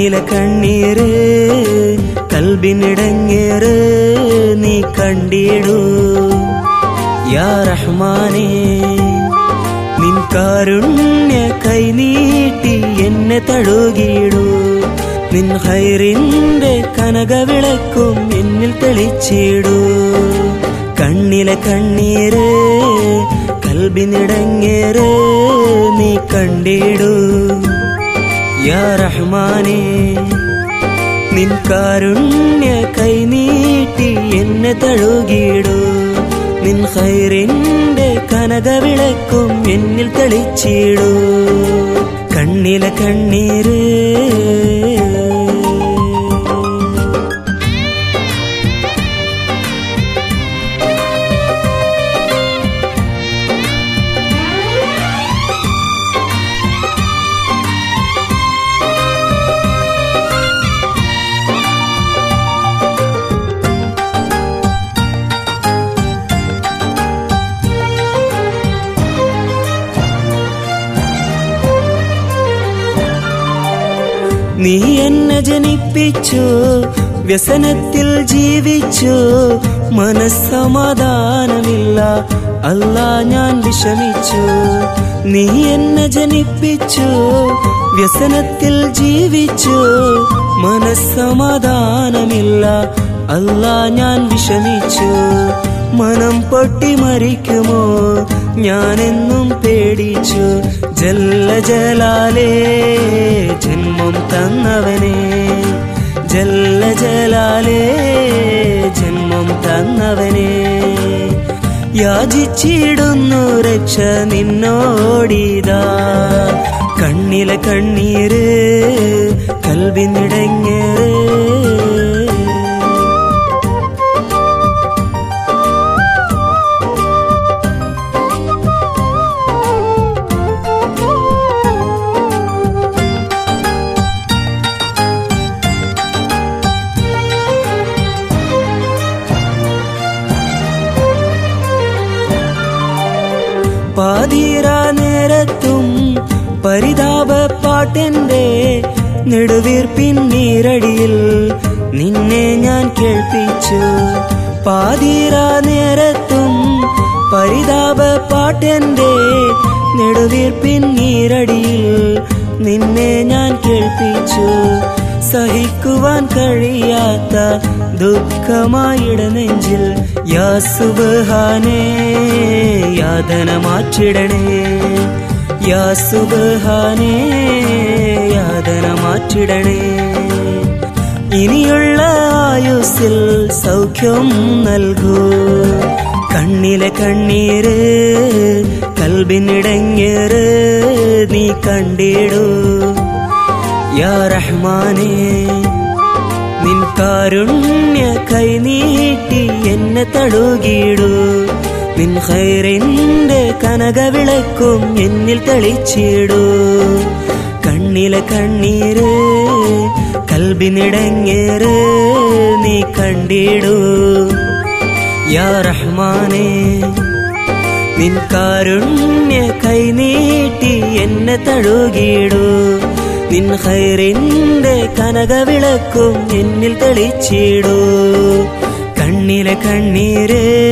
കണ്ണിലെ കണ്ണീര് കൽബിനിടങ്ങേറ് നീ കണ്ടിടൂ യാ റഹ്മാനേ നിൻ കാരുണ്യ കൈനീട്ടി എന്നെ തഴുകിയിടൂ നിൻ ഹൈറിന്റെ കനകവിളക്കും എന്നിൽ തെളിച്ചിടൂ കണ്ണിലെ കണ്ണീര് കൽബിനിടങ്ങേറ് നീ കണ്ടിടൂ യാ റഹ്മാനേ നിൻ കാരുണ്യ കൈനീട്ടി എന്നെ തഴുകിയിടൂ നിൻ ഹൈറിന്റെ കനകവിളക്കും എന്നിൽ തെളിച്ചിടൂ കണ്ണിലെ കണ്ണീര് നീ എന്നെ ജനിപ്പിച്ചു വ്യസനത്തിൽ ജീവിച്ചു മനസ്സമാധാനമില്ല അല്ല ഞാൻ വിഷമിച്ചു നീ എന്നെ ജനിപ്പിച്ചു വ്യസനത്തിൽ ജീവിച്ചു മനസ്സമാധാനമില്ല അല്ല ഞാൻ വിഷമിച്ചു മനം പൊട്ടി മരിക്കുമോ ഞാനെന്നും പേടിച്ചു ജല്ല ജലാലേ ജന്മം തന്നവനെ ജല്ല ജലാലേ ജന്മം തന്നവനെ യാചിച്ചിടുന്നു രക്ഷ നിന്നോടിതാ കണ്ണിലെ കണ്ണീര് കൽവിനിടങ്ങേറ് പാതീരാ നേരത്തും പരിതാപ പാട്ടെന്റെ നെടുവീർപ്പിൻ നീരടിയിൽ നിന്നെ ഞാൻ കേൾപ്പിച്ചു പാതീരാ നേരത്തും പരിതാപ പാട്ടെന്റെ നെടുവീർപ്പിൻ നീരടിയിൽ നിന്നെ ഞാൻ കേൾപ്പിച്ചു സഹിക്കുവാൻ കഴിയാത്ത ദുഃഖമായിട നെഞ്ചിൽ യാ സുബഹാനേ യാതന മാറ്റിടണേ യാ സുബഹാനേ യാതന മാറ്റിടണേ ഇനിയുള്ള ആയുസ്സിൽ സൗഖ്യം നൽകൂ കണ്ണിലെ കണ്ണീര് കൽബിനിടങ്ങേറ് നീ കണ്ടിടൂ യാ റഹ്മാനേ നിൻ കാരുണ്യ കൈനീട്ടി എന്നെ തഴുകിയിടൂ നിൻ ഹൈറിന്റെ കനകവിളക്കും എന്നിൽ തെളിച്ചിടൂ കണ്ണിലെ കണ്ണീര് കൽബിനിടങ്ങേറ് നീ കണ്ടിടൂ യാ റഹ്മാനേ നിൻ കാരുണ്യ കൈനീട്ടി എന്നെ തഴുകിയിടൂ നിൻ ഹൈറിന്റെ കനകവിളക്കും എന്നിൽ തെളിച്ചിടൂ കണ്ണിലെ കണ്ണീര്